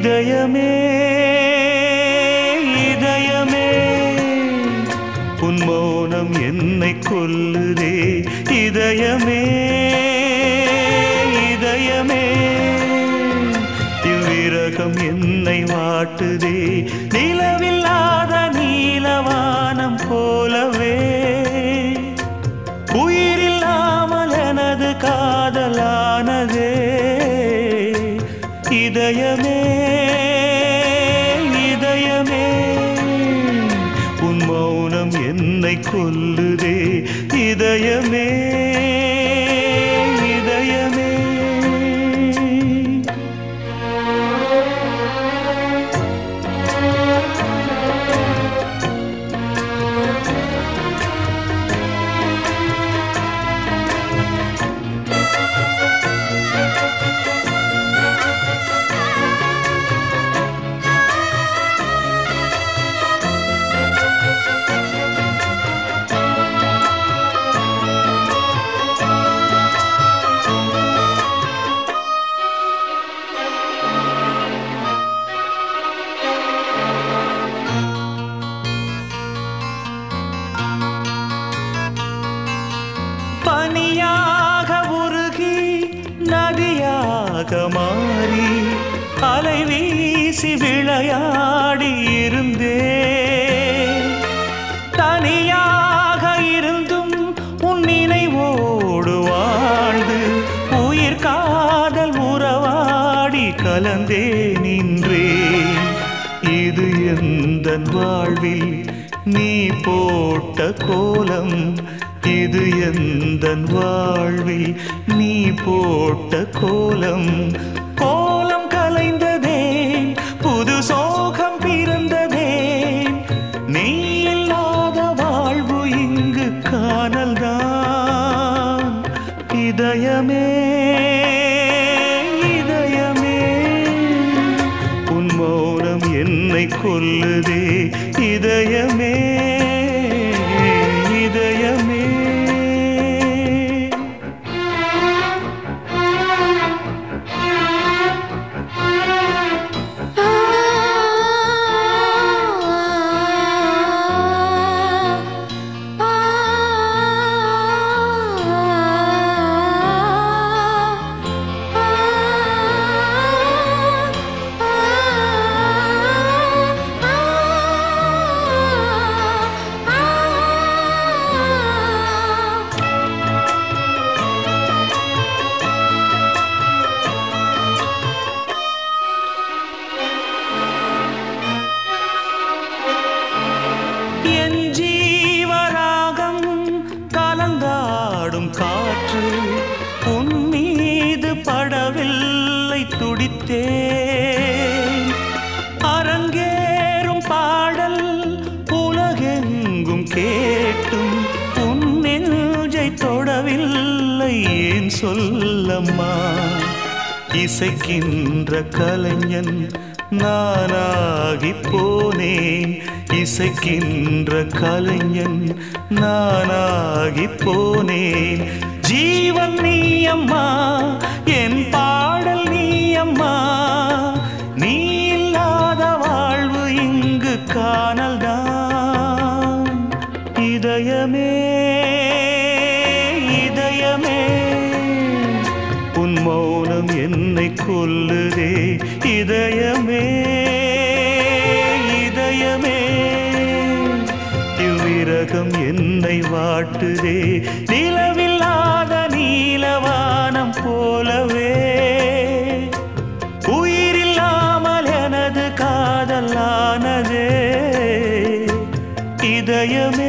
இதயமே இதயமே உன் மௌனம் என்னை கொல்லுதே இதயமே இதயமே இவ்விரகம் என்னை வாட்டுதே நிலவில்லாத நீலவானம் போலவே உயிரில்லாமல் எனது காதலானதே இதயமே இதயமே உன் மௌனம் என்னை கொல்லுதே இதயமே இதயமே பனியாக உருகி நதியாக மாறி அலை வீசி விளையாடி இருந்தே தனியாக இருந்தும் உன் நினைவோடு வாழ்ந்து உயிர் காதல் உறவாடி கலந்தே நின்றேன் இது எந்த வாழ்வில் நீ போட்ட கோலம் இது எந்த வாழ்வில் நீ போட்ட கோலம் கோலம் கலைந்ததே புது சோகம் பிறந்ததே நீ இல்லாத வாழ்வு இங்கு காணல்தான் இதயமே இதயமே உன் மௌனம் என்னை கொல்லுதே இதயமே இதயமே என் ஜீவராகம் கலந்தாடும் காற்று உன் மீது படவில்லை துடித்தே அரங்கேறும் பாடல் உலகெங்கும் கேட்டும் உன் நெஞ்சை தொடவில்லை ஏன் சொல்லம்மா இசைக்கின்ற கலைஞன் நானாகி போனேன் இசைக்கின்ற கலைஞன் நானாகி போனேன் ஜீவன் நீ அம்மா என் பாடல் நீ அம்மா நீ இல்லாத வாழ்வு இங்கு காணல்தான் இதயமே இதயமே உன் மௌனம் என்னை கொல்லுதே இதயமே இதயமே இவ்விரகம் என்னை வாட்டுதே நிலவில்லாத நீலவானம் போலவே உயிரில்லாமல் எனது காதலானதே இதயமே